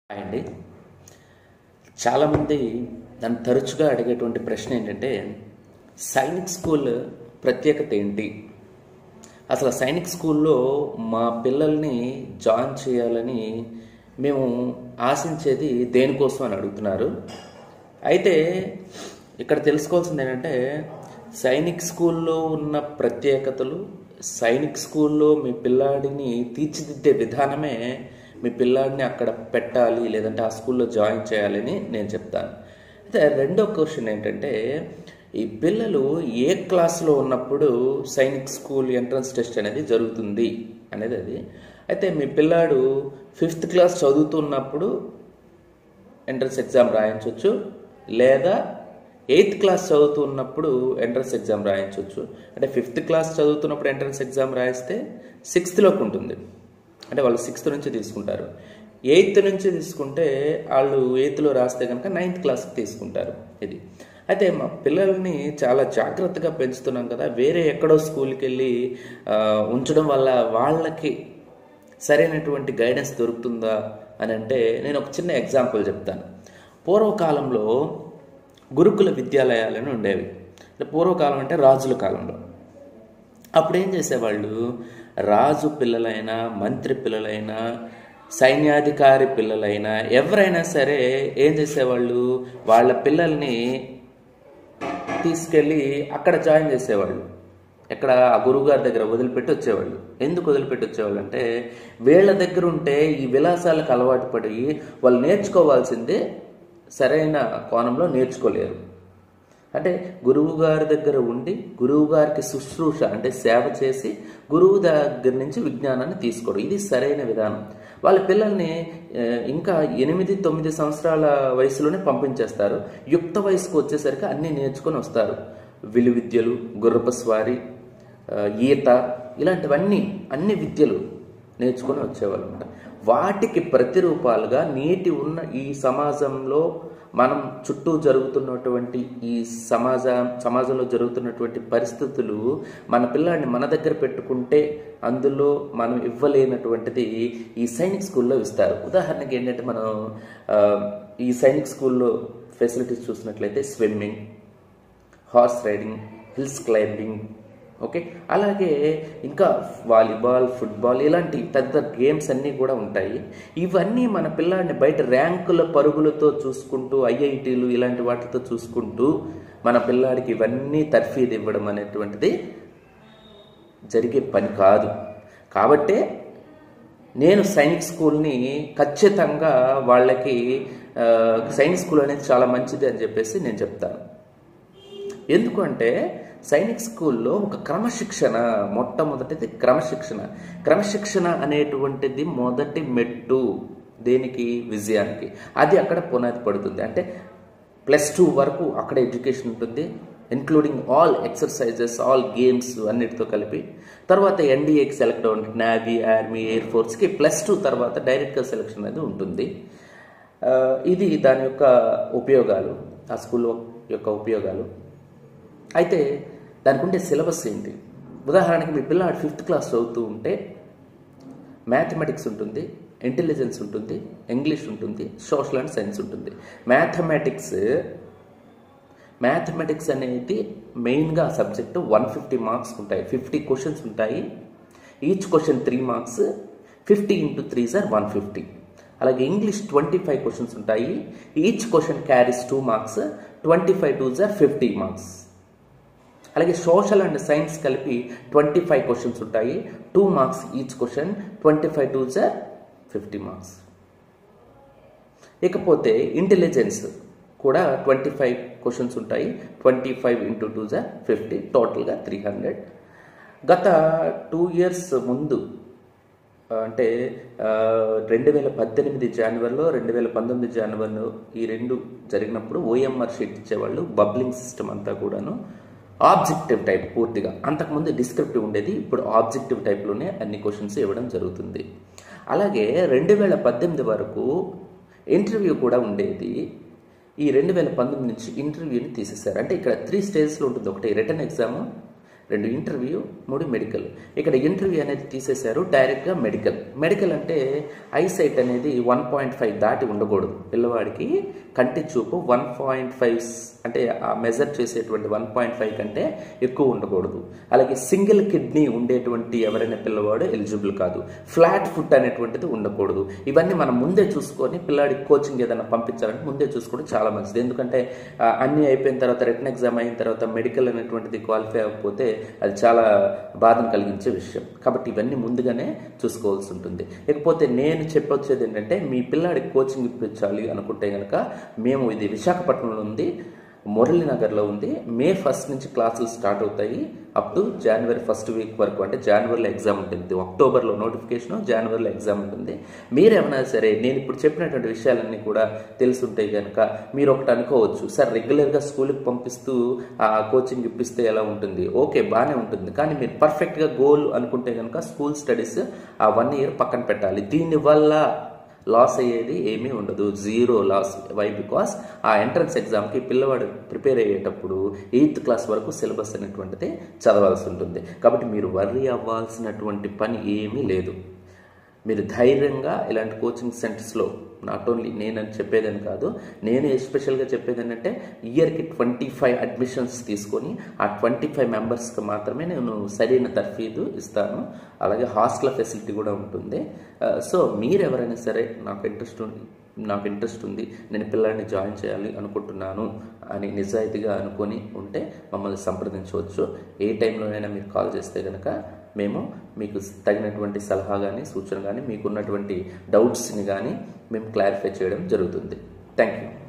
hi అండి చాలామంది నన్ను తరచుగా అడిగేటువంటి ప్రశ్న ఏంటంటే సైనిక్ స్కూల్ ప్రత్యేకత ఏంటి అసలు సైనిక్ స్కూల్లో మా పిల్లల్ని జాయిన్ చేయాలని మేము ఆశించేది దేనికోసం అని అడుగుతున్నారు అయితే ఇక్కడ తెలుసుకోవాల్సింది ఏంటంటే సైనిక్ స్కూల్లో ఉన్న ప్రత్యేకతలు సైనిక్ స్కూల్లో మీ పిల్లాడిని తీర్చిదిద్దే విధానమే మీ పిల్లాడిని అక్కడ పెట్టాలి లేదంటే ఆ స్కూల్లో జాయిన్ చేయాలని నేను చెప్తాను అయితే రెండో క్వశ్చన్ ఏంటంటే ఈ పిల్లలు ఏ క్లాస్లో ఉన్నప్పుడు సైనిక్ స్కూల్ ఎంట్రన్స్ టెస్ట్ అనేది జరుగుతుంది అనేది అది అయితే మీ పిల్లాడు ఫిఫ్త్ క్లాస్ చదువుతున్నప్పుడు ఎంట్రన్స్ ఎగ్జామ్ రాయించవచ్చు లేదా ఎయిత్ క్లాస్ చదువుతున్నప్పుడు ఎంట్రన్స్ ఎగ్జామ్ రాయించవచ్చు అంటే ఫిఫ్త్ క్లాస్ చదువుతున్నప్పుడు ఎంట్రన్స్ ఎగ్జామ్ రాయిస్తే సిక్స్త్లోకి ఉంటుంది అంటే వాళ్ళు సిక్స్త్ నుంచి తీసుకుంటారు ఎయిత్ నుంచి తీసుకుంటే వాళ్ళు ఎయిత్లో రాస్తే కనుక నైన్త్ క్లాస్కి తీసుకుంటారు ఇది అయితే మా పిల్లల్ని చాలా జాగ్రత్తగా పెంచుతున్నాం కదా వేరే ఎక్కడో స్కూల్కి వెళ్ళి ఆ, ఉంచడం వల్ల వాళ్ళకి సరైనటువంటి గైడెన్స్ దొరుకుతుందా అని అంటే నేను ఒక చిన్న ఎగ్జాంపుల్ చెప్తాను పూర్వకాలంలో గురుకుల విద్యాలయాలను ఉండేవి అంటే పూర్వకాలం అంటే రాజుల కాలంలో అప్పుడు ఏం చేసేవాళ్ళు రాజు పిల్లలైనా మంత్రి పిల్లలైనా సైన్యాధికారి పిల్లలైనా ఎవరైనా సరే ఏం చేసేవాళ్ళు వాళ్ళ పిల్లల్ని తీసుకెళ్ళి అక్కడ జాయిన్ చేసేవాళ్ళు ఎక్కడ ఆ గురువుగారి దగ్గర వదిలిపెట్టి వచ్చేవాళ్ళు ఎందుకు వదిలిపెట్టి వచ్చేవాళ్ళు అంటే వీళ్ళ దగ్గర ఉంటే ఈ విలాసాలకు అలవాటు పడి వాళ్ళు నేర్చుకోవాల్సిందే సరైన కోణంలో నేర్చుకోలేరు అంటే గురువు గారి దగ్గర ఉండి గురువు గారికి శుశ్రూష అంటే సేవ చేసి గురువు దగ్గర నుంచి విజ్ఞానాన్ని తీసుకోవడం ఇది సరైన విధానం వాళ్ళ పిల్లల్ని ఆ, ఇంకా ఎనిమిది తొమ్మిది సంవత్సరాల వయసులోనే పంపించేస్తారు యుక్త వయసుకు వచ్చేసరికి అన్నీ నేర్చుకొని వస్తారు విలువిద్యలు గుర్రపు స్వారీ ఆ, ఈత ఇలాంటివన్నీ అన్ని విద్యలు నేర్చుకొని వచ్చేవాళ్ళు అనమాట వాటికి ప్రతిరూపాలుగా నేటి ఉన్న ఈ సమాజంలో మనం చుట్టూ జరుగుతున్నటువంటి ఈ సమాజ సమాజంలో జరుగుతున్నటువంటి పరిస్థితులు మన పిల్లాడిని మన దగ్గర పెట్టుకుంటే అందులో మనం ఇవ్వలేనటువంటిది ఈ సైనిక్ స్కూల్లో ఇస్తారు ఉదాహరణకి ఏంటంటే మనం ఆ, ఈ సైనిక్ స్కూల్లో ఫెసిలిటీస్ చూసినట్లయితే swimming horse riding hills climbing okay అలాగే ఇంకా వాలీబాల్ ఫుట్బాల్ ఇలాంటి పెద్ద గేమ్స్ అన్నీ కూడా ఉంటాయి ఇవన్నీ మన పిల్లాడిని బయట ర్యాంకుల పరుగులతో చూసుకుంటూ ఐఐటీలు ఇలాంటి వాటితో చూసుకుంటూ మన పిల్లాడికి ఇవన్నీ తర్ఫీదు ఇవ్వడం అనేటువంటిది జరిగే పని కాదు కాబట్టే నేను సైనిక్ స్కూల్ని ఖచ్చితంగా వాళ్ళకి ఆ, సైనిక్ స్కూల్ అనేది చాలా మంచిది అని చెప్పేసి నేను చెప్తాను ఎందుకంటే సైనిక్ స్కూల్లో ఒక క్రమశిక్షణ మొట్టమొదటిది క్రమశిక్షణ క్రమశిక్షణ అనేటువంటిది మొదటి మెట్టు దేనికి విజయానికి అది అక్కడ పునాది పడుతుంది అంటే ప్లస్ టూ వరకు అక్కడ ఎడ్యుకేషన్ ఉంటుంది including all exercises all games అన్నిటితో కలిపి తర్వాత ఎన్డీఏకి సెలెక్ట్ అవ్వండి నేవీ ఆర్మీ ఎయిర్ ఫోర్స్కి ప్లస్ టూ తర్వాత డైరెక్ట్గా సెలెక్షన్ అనేది ఉంటుంది ఆ, ఇది దాని యొక్క ఉపయోగాలు ఆ స్కూల్ యొక్క ఉపయోగాలు అయితే దానికి ఉండే సిలబస్ ఏంటి ఉదాహరణకి మీ పిల్లాడు ఫిఫ్త్ క్లాస్ చదువుతూ ఉంటే మ్యాథమెటిక్స్ ఉంటుంది ఇంటెలిజెన్స్ ఉంటుంది ఇంగ్లీష్ ఉంటుంది సోషల్ అండ్ సైన్స్ ఉంటుంది మ్యాథమెటిక్స్ మ్యాథమెటిక్స్ అనేది మెయిన్గా సబ్జెక్టు వన్ ఫిఫ్టీ మార్క్స్ ఉంటాయి ఫిఫ్టీ క్వశ్చన్స్ ఉంటాయి each question three marks fifty into three సార్ వన్ ఫిఫ్టీ అలాగే ఇంగ్లీష్ ట్వంటీ ఫైవ్ క్వశ్చన్స్ ఉంటాయి each question carries two marks twenty five two జార్ fifty marks అలాగే social and science కలిపి twenty five questions ఉంటాయి two marks each question twenty five two జార్ fifty marks ఇకపోతే intelligence కూడా twenty five questions ఉంటాయి twenty five into two జా fifty టోటల్గా త్రీ హండ్రెడ్ గత టూ ఇయర్స్ ముందు ఆ, అంటే రెండు వేల పద్దెనిమిది జనవరిలో రెండు వేల పంతొమ్మిది జనవరిలో ఈ రెండు జరిగినప్పుడు ఓఎంఆర్ షీట్ ఇచ్చేవాళ్ళు బబ్లింగ్ సిస్టమ్ అంతా కూడాను ఆబ్జెక్టివ్ టైప్ పూర్తిగా అంతకుముందు డిస్క్రిప్టివ్ ఉండేది ఇప్పుడు ఆబ్జెక్టివ్ టైప్లోనే అన్ని క్వశ్చన్స్ ఇవ్వడం జరుగుతుంది అలాగే రెండు వేల పద్దెనిమిది వరకు ఇంటర్వ్యూ కూడా ఉండేది ఈ రెండు వేల పంతొమ్మిది నుంచి ఇంటర్వ్యూని తీసేశారు అంటే ఇక్కడ త్రీ స్టేజ్లో ఉంటుంది ఒకటి రిటర్న్ ఎగ్జామ్ రెండు ఇంటర్వ్యూ మూడు మెడికల్ ఇక్కడ ఇంటర్వ్యూ అనేది తీసేశారు డైరెక్ట్గా మెడికల్ మెడికల్ అంటే ఐసైట్ అనేది వన్ పాయింట్ ఫైవ్ దాటి ఉండకూడదు పిల్లవాడికి కంటి చూపు వన్ పాయింట్ ఫైవ్ అంటే ఆ మెజర్ చేసేటువంటి వన్ పాయింట్ ఫైవ్ కంటే ఎక్కువ ఉండకూడదు అలాగే సింగిల్ కిడ్నీ ఉండేటువంటి ఎవరైనా పిల్లవాడు ఎలిజిబుల్ కాదు ఫ్లాట్ ఫుట్ అనేటువంటిది ఉండకూడదు ఇవన్నీ మనం ముందే చూసుకొని పిల్లాడికి కోచింగ్ ఏదైనా పంపించాలంటే ముందే చూసుకోవడం చాలా మంచిది ఎందుకంటే ఆ, అన్నీ అయిపోయిన తర్వాత రిటర్న్ ఎగ్జామ్ అయిన తర్వాత మెడికల్ అనేటువంటిది క్వాలిఫై అవ్వకపోతే అది చాలా బాధను కలిగించే విషయం కాబట్టి ఇవన్నీ ముందుగానే చూసుకోవాల్సి ఉంటుంది ఇకపోతే నేను చెప్పొచ్చేది ఏంటంటే మీ పిల్లాడికి కోచింగ్ ఇప్పించాలి అనుకుంటే కనుక మేము ఇది విశాఖపట్నంలో ఉంది మురళీనగర్లో ఉంది మే ఫస్ట్ నుంచి క్లాసులు స్టార్ట్ అవుతాయి up to January first week వరకు అంటే జనవరిలో ఎగ్జామ్ ఉంటుంది అక్టోబర్లో నోటిఫికేషన్ జనవరిలో ఎగ్జామ్ ఉంటుంది మీరేమైనా సరే నేను ఇప్పుడు చెప్పినటువంటి విషయాలన్నీ కూడా తెలుసుంటే కనుక మీరు ఒకటి అనుకోవచ్చు సార్ రెగ్యులర్గా స్కూల్కి పంపిస్తూ ఆ కోచింగ్ ఇప్పిస్తే ఎలా ఉంటుంది ఓకే బాగానే ఉంటుంది కానీ మీరు పర్ఫెక్ట్గా గోల్ అనుకుంటే కనుక స్కూల్ స్టడీస్ ఆ వన్ ఇయర్ పక్కన పెట్టాలి దీనివల్ల లాస్ అయ్యేది ఏమీ ఉండదు జీరో లాస్ వై బికాస్ ఆ ఎంట్రన్స్ ఎగ్జామ్కి పిల్లవాడు ప్రిపేర్ అయ్యేటప్పుడు ఎయిత్ క్లాస్ వరకు సిలబస్ అనేటువంటిది చదవాల్సి ఉంటుంది కాబట్టి మీరు వర్రీ అవ్వాల్సినటువంటి పని ఏమీ లేదు మీరు ధైర్యంగా ఇలాంటి కోచింగ్ సెంటర్స్లో నాట్ ఓన్లీ నేను అని చెప్పేదని కాదు నేను ఎస్పెషల్గా చెప్పేది ఏంటంటే ఇయర్కి ట్వంటీ ఫైవ్ అడ్మిషన్స్ తీసుకొని ఆ ట్వంటీ ఫైవ్ మెంబర్స్కి మాత్రమే నేను సరైన తర్ఫీదు ఇస్తాను అలాగే హాస్టల్ ఫెసిలిటీ కూడా ఉంటుంది ఆ, సో మీరు ఎవరైనా సరే నాకు ఇంట్రెస్ట్ ఉంది నాకు ఇంట్రెస్ట్ ఉంది నేను పిల్లాడిని జాయిన్ చేయాలి అనుకుంటున్నాను అని నిజాయితీగా అనుకొని ఉంటే మమ్మల్ని సంప్రదించవచ్చు ఏ టైంలోనైనా మీరు కాల్ చేస్తే కనుక మేము మీకు తగినటువంటి సలహా కానీ సూచన కానీ మీకున్నటువంటి డౌట్స్ని కానీ మేము క్లారిఫై చేయడం జరుగుతుంది థ్యాంక్ యూ